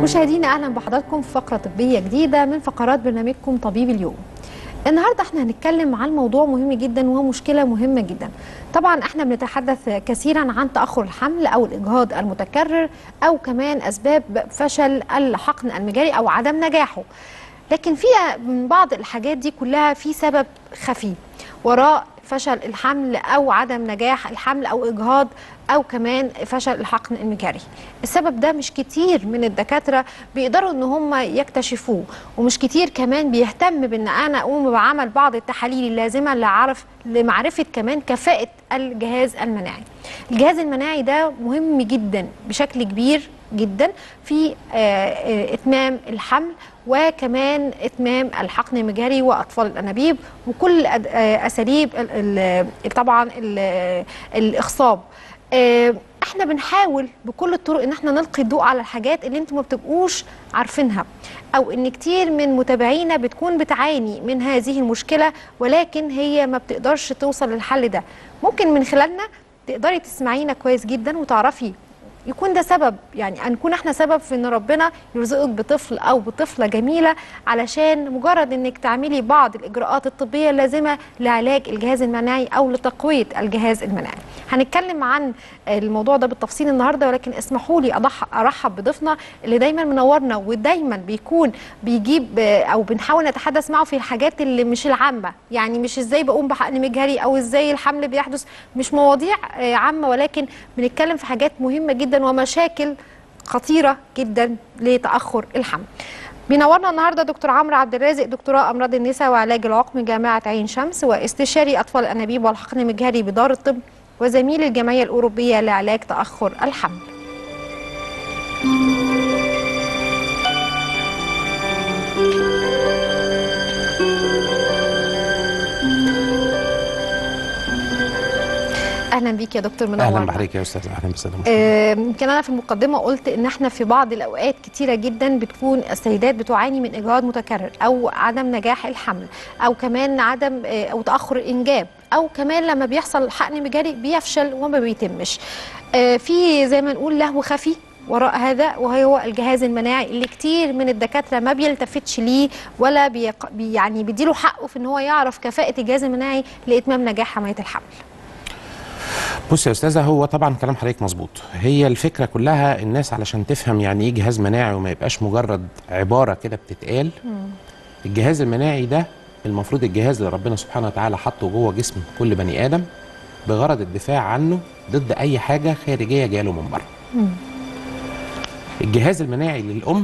مشاهدينا اهلا بحضراتكم في فقره طبيه جديده من فقرات برنامجكم طبيب اليوم. النهارده احنا هنتكلم عن موضوع مهم جدا وهو مشكله مهمه جدا. طبعا احنا بنتحدث كثيرا عن تاخر الحمل او الاجهاض المتكرر او كمان اسباب فشل الحقن المجاري او عدم نجاحه. لكن في من بعض الحاجات دي كلها في سبب خفي وراء فشل الحمل او عدم نجاح الحمل او اجهاض او كمان فشل الحقن المجاري السبب ده مش كتير من الدكاتره بيقدروا ان هم يكتشفوه ومش كتير كمان بيهتم بان انا اقوم بعمل بعض التحاليل اللازمه لعرف لمعرفه كمان كفاءه الجهاز المناعي الجهاز المناعي ده مهم جدا بشكل كبير جدا في اتمام الحمل وكمان اتمام الحقن المجاري واطفال الانابيب وكل اساليب طبعا الاخصاب احنا بنحاول بكل الطرق ان احنا نلقي الضوء على الحاجات اللي انتم ما بتبقوش عارفينها او ان كتير من متابعينا بتكون بتعاني من هذه المشكله ولكن هي ما بتقدرش توصل للحل ده ممكن من خلالنا تقدري تسمعينا كويس جدا وتعرفي يكون ده سبب يعني نكون احنا سبب في ان ربنا يرزقك بطفل او بطفله جميله علشان مجرد انك تعملي بعض الاجراءات الطبيه اللازمه لعلاج الجهاز المناعي او لتقويه الجهاز المناعي. هنتكلم عن الموضوع ده بالتفصيل النهارده ولكن اسمحوا لي ارحب بضيفنا اللي دايما منورنا ودايما بيكون بيجيب او بنحاول نتحدث معه في الحاجات اللي مش العامه يعني مش ازاي بقوم بحقن مجهري او ازاي الحمل بيحدث مش مواضيع عامه ولكن بنتكلم في حاجات مهمه جدا ومشاكل خطيره جدا لتاخر الحمل. بينورنا النهارده دكتور عمرو عبد الرازق دكتوراه امراض النساء وعلاج العقم جامعه عين شمس واستشاري اطفال الانابيب والحقن المجهري بدار الطب وزميل الجمعيه الاوروبيه لعلاج تاخر الحمل. اهلا بيك يا دكتور منور اهلا بحضرتك يا استاذ اهلا وسهلا يمكن انا في المقدمه قلت ان احنا في بعض الاوقات كتيره جدا بتكون السيدات بتعاني من اجهاض متكرر او عدم نجاح الحمل او كمان عدم او تاخر الانجاب او كمان لما بيحصل حقن مجاري بيفشل وما بيتمش في زي ما نقول لهو خفي وراء هذا وهو الجهاز المناعي اللي كتير من الدكاتره ما بيلتفتش ليه ولا بيق... يعني بيديله حقه في ان هو يعرف كفاءه الجهاز المناعي لاتمام نجاح عمليه الحمل. بص يا استاذه هو طبعا كلام حضرتك مظبوط هي الفكره كلها الناس علشان تفهم يعني ايه جهاز مناعي وما يبقاش مجرد عباره كده بتتقال الجهاز المناعي ده المفروض الجهاز اللي ربنا سبحانه وتعالى حطه جوه جسم كل بني ادم بغرض الدفاع عنه ضد اي حاجه خارجيه جايه من بره الجهاز المناعي للام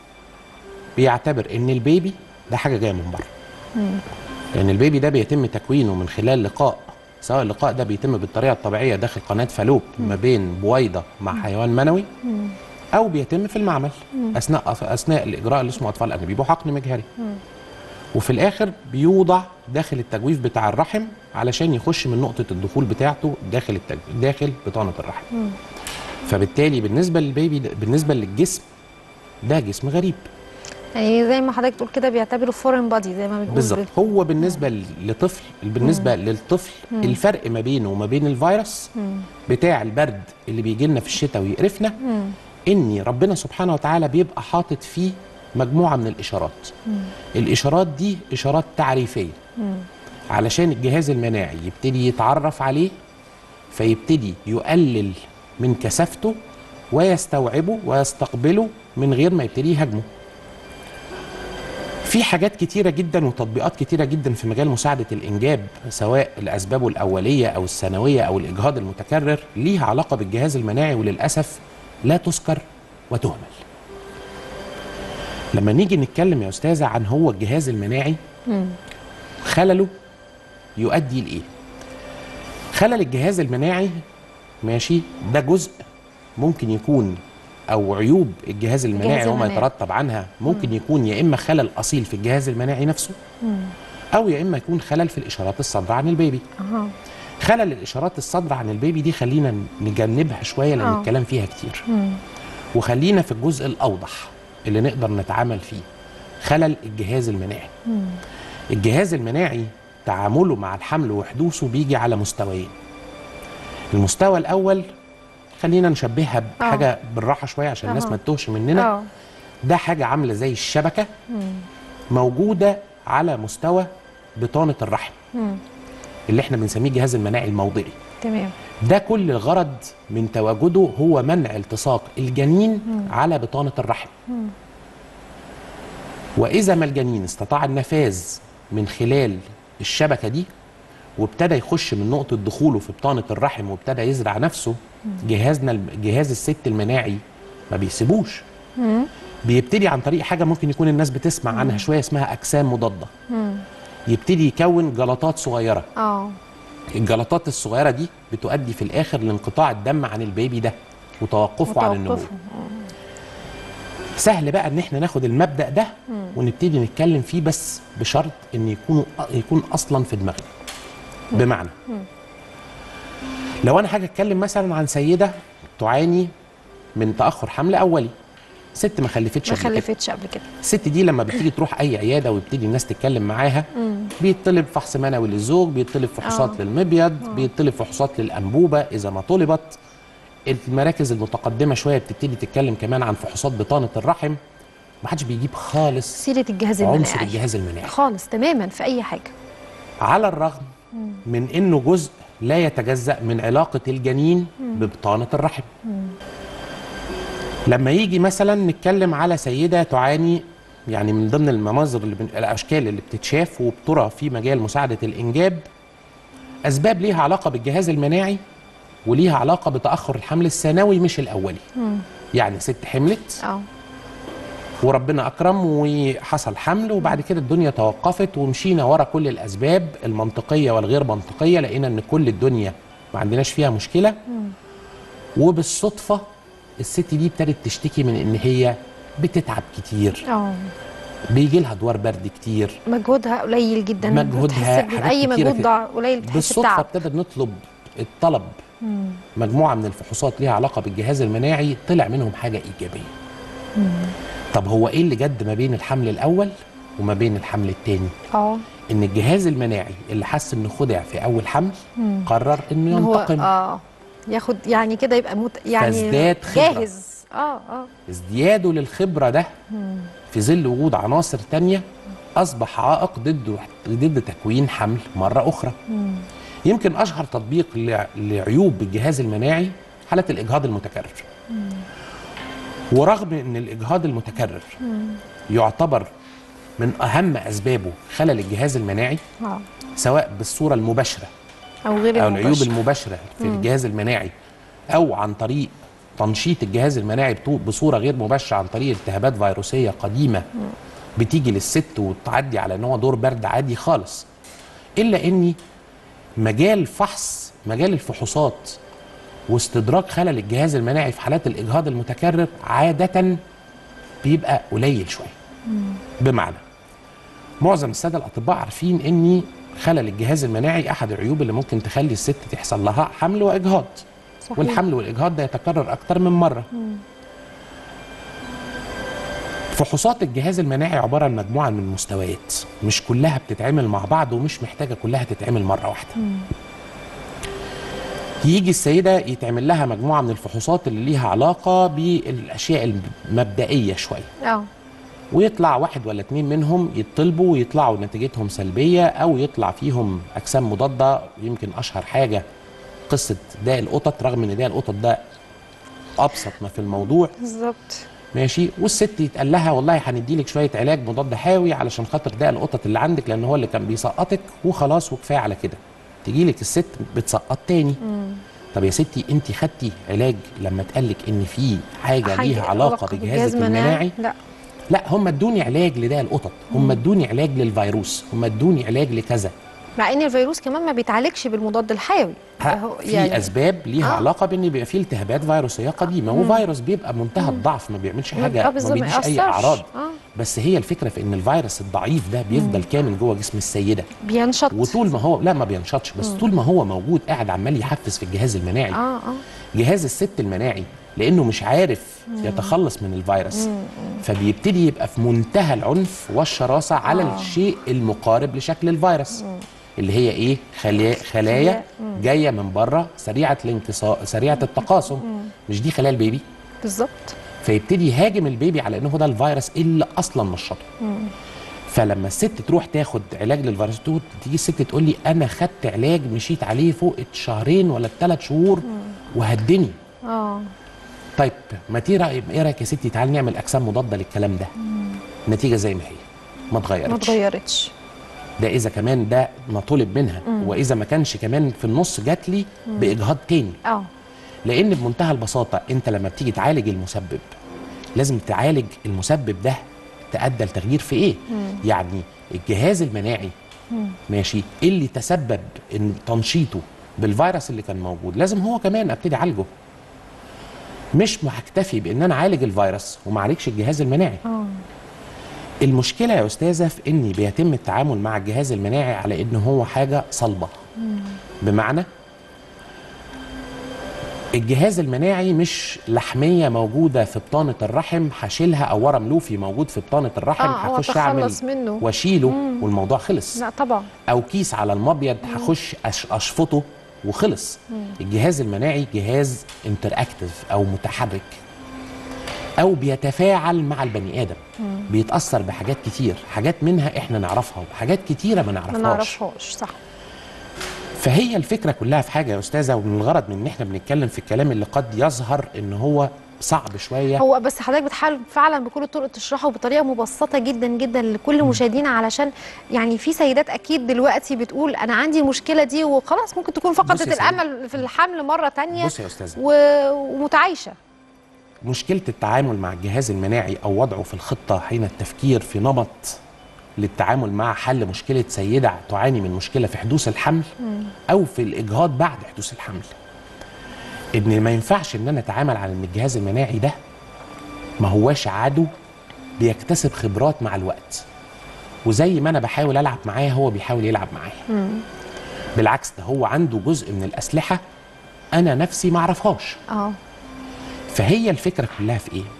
بيعتبر ان البيبي ده حاجه جايه من بره لان البيبي ده بيتم تكوينه من خلال لقاء سواء اللقاء ده بيتم بالطريقه الطبيعيه داخل قناه فالوب ما بين بويضه مع حيوان منوي او بيتم في المعمل اثناء اثناء الاجراء اللي اسمه اطفال انابيب وحقن مجهري وفي الاخر بيوضع داخل التجويف بتاع الرحم علشان يخش من نقطه الدخول بتاعته داخل التجويف داخل بطانه الرحم فبالتالي بالنسبه للبيبي بالنسبه للجسم ده جسم غريب يعني زي ما حضرتك تقول كده بيعتبره فورين بادي زي ما بنقول بالظبط هو بالنسبه لطفل بالنسبه مم. للطفل مم. الفرق ما بينه وما بين الفيروس مم. بتاع البرد اللي بيجي لنا في الشتاء ويقرفنا ان ربنا سبحانه وتعالى بيبقى حاطط فيه مجموعه من الاشارات الاشارات دي اشارات تعريفيه علشان الجهاز المناعي يبتدي يتعرف عليه فيبتدي يقلل من كثافته ويستوعبه ويستقبله من غير ما يبتدي يهاجمه في حاجات كتيرة جدا وتطبيقات كتيرة جدا في مجال مساعدة الإنجاب سواء الأسباب الأولية أو الثانوية أو الإجهاض المتكرر ليها علاقة بالجهاز المناعي وللأسف لا تذكر وتهمل لما نيجي نتكلم يا أستاذة عن هو الجهاز المناعي خلله يؤدي لإيه خلل الجهاز المناعي ماشي ده جزء ممكن يكون او عيوب الجهاز المناعي وما يترتب عنها ممكن مم. يكون يا اما خلل اصيل في الجهاز المناعي نفسه مم. او يا اما يكون خلل في الاشارات الصادره عن البيبي أه. خلل الاشارات الصادره عن البيبي دي خلينا نجنبها شويه لان أوه. الكلام فيها كتير مم. وخلينا في الجزء الاوضح اللي نقدر نتعامل فيه خلل الجهاز المناعي مم. الجهاز المناعي تعامله مع الحمل وحدوثه بيجي على مستويين المستوى الاول خلينا نشبهها بحاجه بالراحه شويه عشان الناس أها. ما تتوهش مننا اه ده حاجه عامله زي الشبكه موجوده على مستوى بطانه الرحم اللي احنا بنسميه الجهاز المناعي الموضعي تمام ده كل الغرض من تواجده هو منع التصاق الجنين على بطانة الرحم وإذا ما الجنين استطاع النفاذ من خلال الشبكة دي وابتدى يخش من نقطة دخوله في بطانة الرحم وابتدى يزرع نفسه جهازنا جهاز الست المناعي ما بيسيبوش بيبتدي عن طريق حاجة ممكن يكون الناس بتسمع عنها شوية اسمها أجسام مضادة يبتدي يكون جلطات صغيرة اه الجلطات الصغيره دي بتؤدي في الاخر لانقطاع الدم عن البيبي ده وتوقفه عن النمو وتوقفهم. سهل بقى ان احنا ناخد المبدا ده ونبتدي نتكلم فيه بس بشرط ان يكون يكون اصلا في دماغنا بمعنى لو انا حاجه اتكلم مثلا عن سيده تعاني من تاخر حمل اولي ست ما خلفتش ما قبل كده. خلفتش قبل كده الست دي لما بتيجي تروح اي عياده ويبتدي الناس تتكلم معاها بيطلب فحص منوي للزوج بيطلب فحوصات آه. للمبيض بيطلب فحوصات للانبوبه اذا ما طلبت المراكز المتقدمه شويه بتبتدي تتكلم كمان عن فحوصات بطانه الرحم ما حدش بيجيب خالص سيره الجهاز عنصر المناعي الجهاز المناعي خالص تماما في اي حاجه على الرغم من انه جزء لا يتجزا من علاقه الجنين ببطانه الرحم لما يجي مثلا نتكلم على سيده تعاني يعني من ضمن المناظر اللي بن... الاشكال اللي بتتشاف وبترى في مجال مساعده الانجاب اسباب ليها علاقه بالجهاز المناعي وليها علاقه بتاخر الحمل الثانوي مش الاولي يعني ست حملت اه وربنا اكرم وحصل حمل وبعد كده الدنيا توقفت ومشينا ورا كل الاسباب المنطقيه والغير منطقيه لقينا ان كل الدنيا ما عندناش فيها مشكله وبالصدفه الست دي ابتدت تشتكي من ان هي بتتعب كتير اه بيجي لها دوار برد كتير مجهودها قليل جدا مجهودها بتحس ب- حاجات اي كتيرة مجهود كده. ضاع قليل بتحس بالصدفه بتعب ابتدى نطلب الطلب مجموعه من الفحوصات ليها علاقه بالجهاز المناعي طلع منهم حاجه ايجابيه طب هو ايه اللي جد ما بين الحمل الاول وما بين الحمل الثاني اه ان الجهاز المناعي اللي حس انه خدع في اول حمل قرر انه إن هو ينتقم اه ياخد يعني كده يبقى مت... يعني فازداد خبرة. جاهز اه اه ازدياده للخبره ده في ظل وجود عناصر تانية اصبح عائق ضد ضد تكوين حمل مره اخرى يمكن اشهر تطبيق لع- لعيوب الجهاز المناعي حاله الاجهاض المتكرر ورغم ان الاجهاض المتكرر يعتبر من اهم اسبابه خلل الجهاز المناعي اه سواء بالصوره المباشره او غير او العيوب المباشر. المباشره في الجهاز المناعي او عن طريق تنشيط الجهاز المناعي بتو- بصوره غير مباشره عن طريق التهابات فيروسيه قديمه بتيجي للست وتعدي على ان هو دور برد عادي خالص الا اني مجال فحص مجال الفحوصات واستدراك خلل الجهاز المناعي في حالات الاجهاض المتكرر عاده بيبقى قليل شويه بمعنى معظم الساده الاطباء عارفين ان خلل الجهاز المناعي احد العيوب اللي ممكن تخلي الست تحصل لها حمل واجهاض صحيح. والحمل والاجهاض ده يتكرر اكتر من مره فحوصات الجهاز المناعي عباره عن مجموعه من المستويات مش كلها بتتعمل مع بعض ومش محتاجه كلها تتعمل مره واحده يجي السيده يتعمل لها مجموعه من الفحوصات اللي ليها علاقه بالاشياء المبدئيه شويه اه ويطلع واحد ولا اتنين منهم يطلبوا ويطلعوا نتيجتهم سلبية أو يطلع فيهم أجسام مضادة يمكن أشهر حاجة قصة داء القطط رغم إن داء القطط ده أبسط ما في الموضوع بالظبط ماشي والست يتقال لها والله هندي لك شوية علاج مضاد حيوي علشان خاطر داء القطط اللي عندك لأن هو اللي كان بيسقطك وخلاص وكفاية على كده تجي لك الست بتسقط تاني طب يا ستي انت خدتي علاج لما اتقال لك ان في حاجه ليها علاقه بجهازك المناعي لا لا هم ادوني علاج لداء القطط هم ادوني علاج للفيروس هم ادوني علاج لكذا مع ان الفيروس كمان ما بيتعالجش بالمضاد الحيوي ها، هو في اسباب ليها آه. علاقه بان بيبقى فيه التهابات فيروسيه قديمه وفيروس بيبقى منتهى الضعف ما بيعملش آه، حاجه ما بالظبط، ما بيديش اي يأثرش. اعراض آه. بس هي الفكره في ان الفيروس الضعيف ده بيفضل كامل جوه جسم السيده بينشط وطول ما هو لا ما بينشطش بس طول ما هو موجود قاعد عمال يحفز في الجهاز المناعي اه اه جهاز الست المناعي لانه مش عارف يتخلص من الفيروس فبيبتدي يبقى في منتهى العنف والشراسه على آه. الشيء المقارب لشكل الفيروس اللي هي ايه خلايا خلايا جايه من بره سريعه الانتصار سريعه التقاسم مش دي خلايا البيبي بالظبط فيبتدي يهاجم البيبي على انه هو ده الفيروس اللي اصلا نشطه فلما الست تروح تاخد علاج للفيروس تو- تيجي الست تقول لي انا خدت علاج مشيت عليه فوق الشهرين ولا الثلاث شهور وهدني اه طيب ما تيرا ايه رايك يا ستي تعالي نعمل اجسام مضاده للكلام ده النتيجه زي ما هي ما ما اتغيرتش اتغيرتش ده اذا كمان ده ما طلب منها واذا ما كانش كمان في النص جات لي باجهاض تاني اه لان بمنتهى البساطه انت لما بتيجي تعالج المسبب لازم تعالج المسبب ده تأدى لتغيير في ايه يعني الجهاز المناعي ماشي اللي تسبب ان تنشيطه بالفيروس اللي كان موجود لازم هو كمان ابتدي اعالجه مش هكتفي بان انا اعالج الفيروس وما اعالجش الجهاز المناعي اه المشكله يا استاذه في ان بيتم التعامل مع الجهاز المناعي على ان هو حاجه صلبه بمعنى الجهاز المناعي مش لحميه موجوده في بطانه الرحم هشيلها او ورم لوفي موجود في بطانه الرحم اه هو هخش اعمل تخلص منه واشيله والموضوع خلص لا طبعا او كيس على المبيض هخش أش- اشفطه وخلص الجهاز المناعي جهاز انتراكتيف او متحرك او بيتفاعل مع البني ادم بيتاثر بحاجات كتير حاجات منها احنا نعرفها وحاجات كتيره ما ما نعرفهاش نعرفهاش صح فهي الفكره كلها في حاجه يا استاذه ومن الغرض من ان احنا بنتكلم في الكلام اللي قد يظهر ان هو صعب شويه هو بس حضرتك بتحاول فعلا بكل الطرق تشرحه بطريقه مبسطه جدا جدا لكل مشاهدينا علشان يعني في سيدات اكيد دلوقتي بتقول انا عندي المشكله دي وخلاص ممكن تكون فقدت بصي يا سيدي. الامل في الحمل مره تانية بص يا استاذه و- ومتعايشه مشكلة التعامل مع الجهاز المناعي أو وضعه في الخطة حين التفكير في نمط للتعامل مع حل مشكلة سيدة تعاني من مشكلة في حدوث الحمل أو في الإجهاض بعد حدوث الحمل إن ما ينفعش إن أنا أتعامل على إن الجهاز المناعي ده ما هواش عدو بيكتسب خبرات مع الوقت وزي ما أنا بحاول ألعب معاه هو بيحاول يلعب معايا بالعكس ده هو عنده جزء من الأسلحة أنا نفسي ما أعرفهاش اه فهي الفكره كلها في ايه؟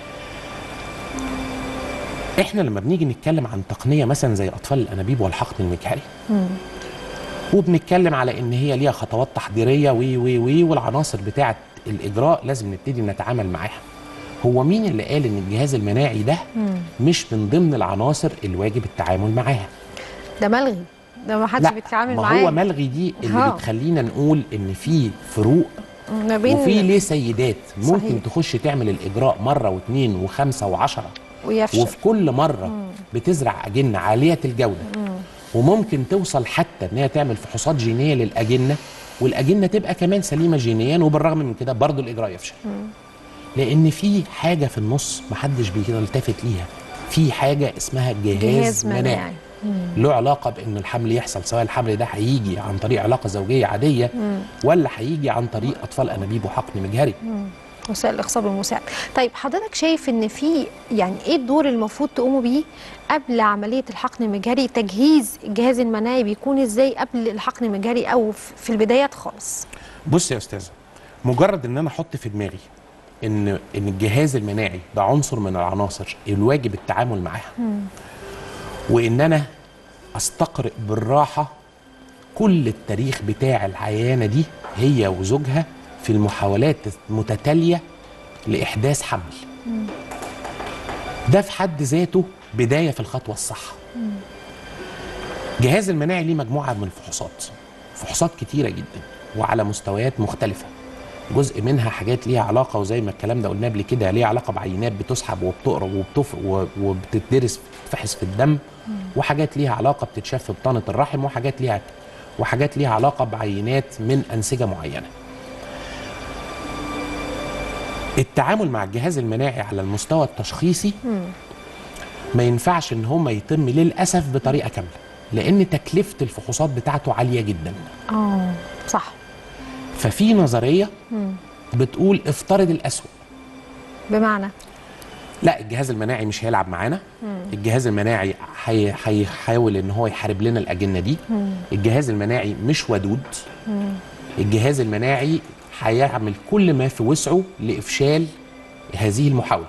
احنا لما بنيجي نتكلم عن تقنيه مثلا زي اطفال الانابيب والحقن المجهري وبنتكلم على ان هي ليها خطوات تحضيريه وي وي وي والعناصر بتاعه الاجراء لازم نبتدي نتعامل معاها. هو مين اللي قال ان الجهاز المناعي ده مش من ضمن العناصر اللي واجب التعامل معاها؟ ده ملغي ده ما حدش لا بيتعامل ما معاه هو ملغي دي اللي ها. بتخلينا نقول ان في فروق ما بين وفي ليه سيدات ممكن صحيح. تخش تعمل الاجراء مره واثنين وخمسه وعشره ويفشل وفي كل مره بتزرع اجنه عاليه الجوده وممكن توصل حتى ان هي تعمل فحوصات جينيه للاجنه والاجنه تبقى كمان سليمه جينيا وبالرغم من كده برضه الاجراء يفشل لان في حاجه في النص محدش بيلتفت ليها في حاجه اسمها جهاز, جهاز مناعي, مناعي. له علاقه بان الحمل يحصل سواء الحمل ده هيجي عن طريق علاقه زوجيه عاديه ولا هيجي عن طريق اطفال انابيب وحقن مجهري وسائل الاخصاب المساعد طيب حضرتك شايف ان في يعني ايه الدور المفروض تقوموا بيه قبل عمليه الحقن المجهري تجهيز الجهاز المناعي بيكون ازاي قبل الحقن المجهري او في في البدايات خالص بص يا استاذه مجرد ان انا احط في دماغي ان ان الجهاز المناعي ده عنصر من العناصر الواجب التعامل معاها وان انا استقرئ بالراحه كل التاريخ بتاع العيانه دي هي وزوجها في المحاولات المتتاليه لاحداث حمل ده في حد ذاته بدايه في الخطوه الصح الجهاز المناعي ليه مجموعه من الفحوصات فحوصات كتيره جدا وعلى مستويات مختلفه جزء منها حاجات ليها علاقه وزي ما الكلام ده قلناه قبل كده ليها علاقه بعينات بتسحب وبتقرا وبتف و- وبتدرس بتتفحص في الدم وحاجات ليها علاقه بتتشاف في بطانه الرحم وحاجات ليها وحاجات ليها علاقه بعينات من انسجه معينه. التعامل مع الجهاز المناعي على المستوى التشخيصي ما ينفعش ان هو ما يتم للاسف بطريقه كامله لان تكلفه الفحوصات بتاعته عاليه جدا. اه صح ففي نظريه بتقول افترض الأسوأ بمعنى لا الجهاز المناعي مش هيلعب معانا الجهاز المناعي هي- هيحاول ان هو يحارب لنا الاجنه دي الجهاز المناعي مش ودود الجهاز المناعي هيعمل كل ما في وسعه لافشال هذه المحاوله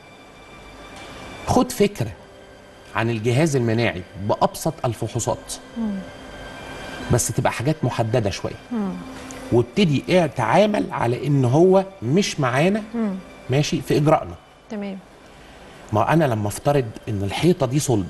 خد فكره عن الجهاز المناعي بابسط الفحوصات بس تبقى حاجات محدده شويه وابتدي ايه تعامل على ان هو مش معانا ماشي في اجرائنا تمام ما انا لما افترض ان الحيطه دي صلب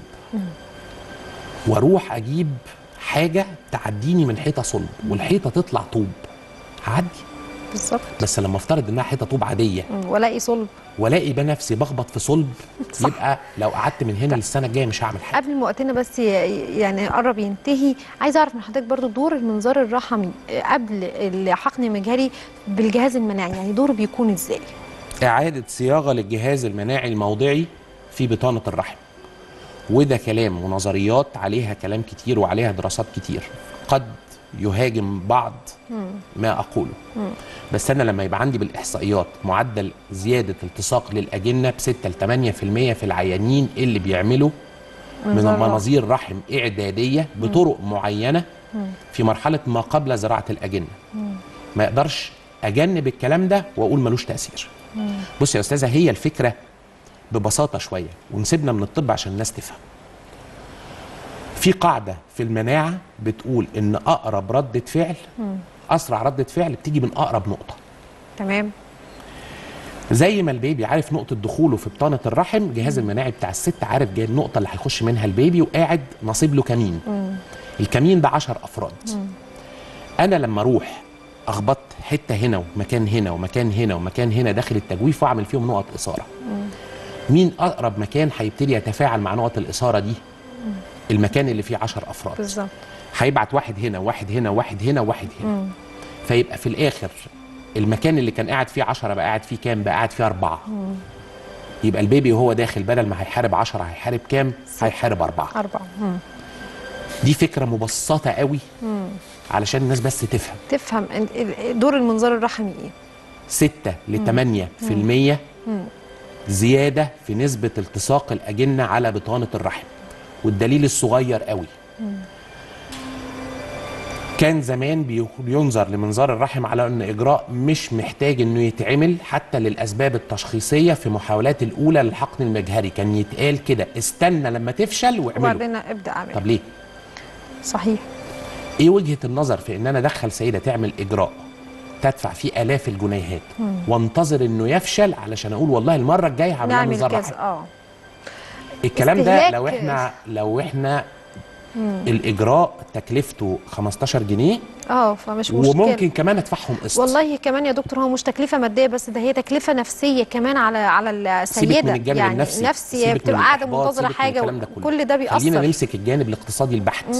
واروح اجيب حاجه تعديني من حيطه صلب والحيطه تطلع طوب هعدي بالظبط بس لما افترض انها حيطه طوب عاديه مم. والاقي صلب والاقي بنفسي بخبط في صلب صح. يبقى لو قعدت من هنا للسنه الجايه مش هعمل حاجه قبل ما وقتنا بس ي- يعني قرب ينتهي عايزه اعرف من حضرتك برضو دور المنظار الرحمي قبل الحقن المجهري بالجهاز المناعي يعني دوره بيكون ازاي اعاده صياغه للجهاز المناعي الموضعي في بطانه الرحم وده كلام ونظريات عليها كلام كتير وعليها دراسات كتير قد يهاجم بعض ما اقوله بس انا لما يبقى عندي بالاحصائيات معدل زياده التصاق للاجنه ب 6 ل 8% في العيانين اللي بيعملوا من منظار رحم. مناظير رحم اعداديه بطرق معينه في مرحله ما قبل زراعه الاجنه ما يقدرش اجنب الكلام ده واقول ملوش تاثير بص يا استاذه هي الفكره ببساطه شويه ونسيبنا من الطب عشان الناس تفهم في قاعده في المناعه بتقول ان اقرب رده فعل اسرع رده فعل بتيجي من اقرب نقطه تمام زي ما البيبي عارف نقطه دخوله في بطانه الرحم الجهاز المناعي بتاع الست عارف جاي النقطه اللي هيخش منها البيبي وقاعد نصيب له كمين الكمين ده 10 افراد انا لما اروح اخبط حته هنا ومكان هنا ومكان هنا ومكان هنا داخل التجويف واعمل فيهم نقط اثاره مين اقرب مكان هيبتدي يتفاعل مع نقط الاثاره دي المكان اللي فيه 10 افراد بالظبط هيبعت واحد هنا واحد هنا واحد هنا واحد هنا فيبقى في الاخر المكان اللي كان قاعد فيه 10 بقى قاعد فيه كام بقى قاعد فيه أربعة يبقى البيبي وهو داخل بدل ما هيحارب 10 هيحارب كام هيحارب أربعة أربعة مم. دي فكرة مبسطة قوي علشان الناس بس تفهم تفهم إن- ال- دور المنظار الرحمي ايه 6 ل 8 في المية زيادة في نسبة التصاق الأجنة على بطانة الرحم والدليل الصغير قوي كان زمان بي- بينظر لمنظار الرحم على أن إجراء مش محتاج أنه يتعمل حتى للأسباب التشخيصية في محاولات الأولى للحقن المجهري كان يتقال كده استنى لما تفشل واعمله وبعدين ابدا اعمل طب ليه؟ صحيح ايه وجهه النظر في ان انا ادخل سيده تعمل اجراء تدفع فيه الاف الجنيهات وانتظر انه يفشل علشان اقول والله المره الجايه هعمل لها نعمل منظار كذا رحم اه الكلام ده استهلاك- لو احنا لو احنا الاجراء تكلفته 15 جنيه اه فمش مشكله وممكن كمان ادفعهم قسط والله كمان يا دكتور هو مش تكلفه ماديه بس ده هي تكلفه نفسيه كمان على على السيده سيبك من الجانب يعني النفسي نفسي سيبك من بتبقى قاعده الإحباط، منتظره سيبك من حاجه الكلام ده كله. كل ده خلينا بيأثر نمسك الجانب الاقتصادي البحت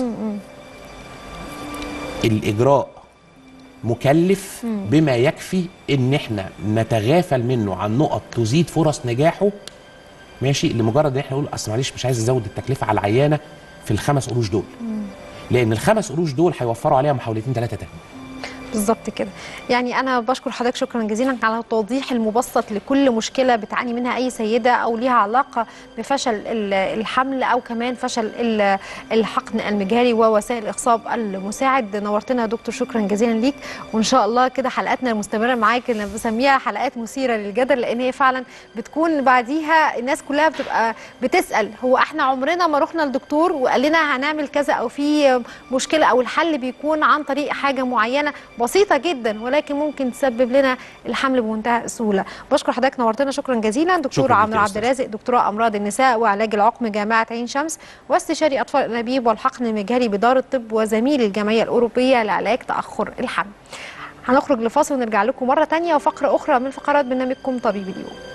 الاجراء مكلف بما يكفي ان احنا نتغافل منه عن نقط تزيد فرص نجاحه ماشي لمجرد ان احنا نقول اصل معلش مش عايز ازود التكلفه على العيانه في الخمس قروش دول لان الخمس قروش دول هيوفروا عليها محاولتين ثلاثه تاني بالظبط كده يعني انا بشكر حضرتك شكرا جزيلا على التوضيح المبسط لكل مشكله بتعاني منها اي سيده او ليها علاقه بفشل ال- الحمل او كمان فشل ال- الحقن المجهري ووسائل الاخصاب المساعد نورتنا يا دكتور شكرا جزيلا ليك وان شاء الله كده حلقاتنا المستمره معاك انا بسميها حلقات مثيره للجدل لان هي فعلا بتكون بعديها الناس كلها بتبقى بتسال هو احنا عمرنا ما رحنا لدكتور وقال لنا هنعمل كذا او في مشكله او الحل بيكون عن طريق حاجه معينه بسيطه جدا ولكن ممكن تسبب لنا الحمل بمنتهى السهوله بشكر حضرتك نورتنا شكرا جزيلا دكتور شكراً ليك عمرو يا عبد أستاذ. الرازق دكتوراه امراض النساء وعلاج العقم جامعه عين شمس واستشاري اطفال الانابيب والحقن المجهري بدار الطب وزميل الجمعيه الاوروبيه لعلاج تاخر الحمل هنخرج لفاصل ونرجع لكم مره تانية وفقره اخرى من فقرات برنامجكم طبيب اليوم